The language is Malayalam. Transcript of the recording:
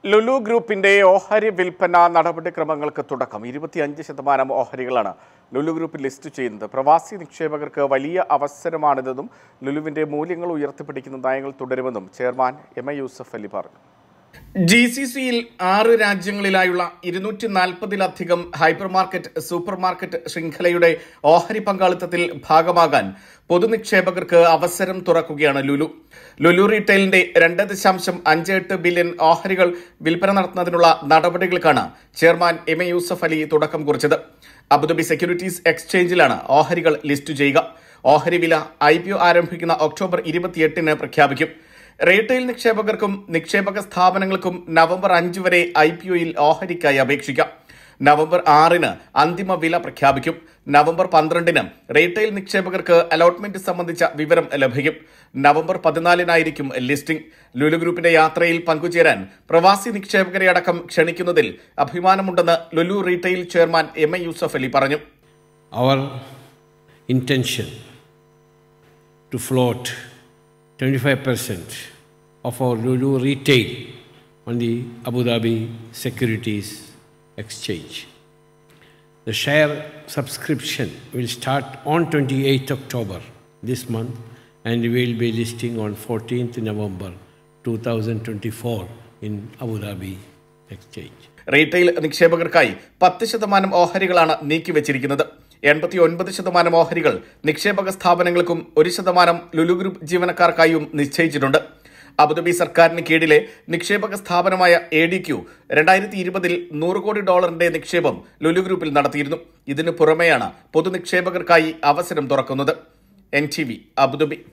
ലുലു ഗ്രൂപ്പിന്റെ ഓഹരി വിൽപ്പന നടപടിക്രമങ്ങൾക്ക് തുടക്കം ഇരുപത്തിയഞ്ച് ശതമാനം ഓഹരികളാണ് ലുലു ഗ്രൂപ്പ് ലിസ്റ്റ് ചെയ്യുന്നത് പ്രവാസി നിക്ഷേപകർക്ക് വലിയ അവസരമാണിതെന്നും ലുലുവിന്റെ മൂല്യങ്ങൾ ഉയർത്തിപ്പിടിക്കുന്ന നയങ്ങൾ തുടരുമെന്നും chairman M A Yusuf Ali പറഞ്ഞു ജി സി സിയിൽ ആറ് രാജ്യങ്ങളിലായുള്ള ഇരുന്നൂറ്റി നാൽപ്പതിലധികം ഹൈപ്പർ മാർക്കറ്റ് സൂപ്പർ മാർക്കറ്റ് ശൃംഖലയുടെ ഓഹരി പങ്കാളിത്തത്തിൽ ഭാഗമാകാൻ പൊതുനിക്ഷേപകർക്ക് അവസരം തുറക്കുകയാണ് ലുലു ലുലു റീറ്റെയിലിന്റെ രണ്ട് ദശാംശം അഞ്ച് എട്ട് ബില്യൺ ഓഹരികൾ വിൽപ്പന നടത്തുന്നതിനുള്ള നടപടികൾക്കാണ് chairman M A Yusuf Ali തുടക്കം കുറിച്ചത് അബുദാബി സെക്യൂരിറ്റീസ് എക്സ്ചേഞ്ചിലാണ് ഓഹരികൾ ലിസ്റ്റ് ചെയ്യുക ഓഹരി വില ഐ പി ഒ ആരംഭിക്കുന്ന ഒക്ടോബർ ഇരുപത്തിയെട്ടിന് പ്രഖ്യാപിക്കും റീറ്റെയിൽ നിക്ഷേപകർക്കും നിക്ഷേപക സ്ഥാപനങ്ങൾക്കും നവംബർ അഞ്ച് വരെ ഐ പി ഒയിൽ ഓഹരിക്കായി അപേക്ഷിക്കാം നവംബർ ആറിന് അന്തിമ വില പ്രഖ്യാപിക്കും നവംബർ പന്ത്രണ്ടിന് റീറ്റെയിൽ നിക്ഷേപകർക്ക് അലോട്ട്മെന്റ് സംബന്ധിച്ച വിവരം ലഭിക്കും നവംബർ പതിനാലിനായിരിക്കും ലിസ്റ്റിംഗ് ലുലു ഗ്രൂപ്പിന്റെ യാത്രയിൽ പങ്കുചേരാൻ പ്രവാസി നിക്ഷേപകരെ അടക്കം ക്ഷണിക്കുന്നതിൽ അഭിമാനമുണ്ടെന്ന് Lulu retail chairman M A Yusuf Ali പറഞ്ഞു our intention to float 25% of our Lulu retail on the Abu Dhabi Securities Exchange. The share subscription will start on 28th October this month and will be listing on 14th November 2024 in Abu Dhabi Exchange. Retail നിക്ഷേപകർക്കായി പത്ത് ശതമാനം ഓഹരികളാണ് നീക്കിവച്ചിരിക്കുന്നത് എൺപത്തി ഒൻപത് ശതമാനം ഓഹരികൾ നിക്ഷേപക സ്ഥാപനങ്ങൾക്കും ഒരു ശതമാനം ലുലു ഗ്രൂപ്പ് ജീവനക്കാർക്കായും നിശ്ചയിച്ചിട്ടുണ്ട് അബുദാബി സർക്കാരിന് കീഴിലെ നിക്ഷേപക സ്ഥാപനമായ എ ഡി ക്യു രണ്ടായിരത്തി ഇരുപതിൽ നൂറ് കോടി ഡോളറിന്റെ നിക്ഷേപം ലുലു ഗ്രൂപ്പിൽ നടത്തിയിരുന്നു ഇതിനു പുറമെയാണ് പൊതുനിക്ഷേപകർക്കായി അവസരം തുറക്കുന്നത് എൻ ടി വി അബുദാബി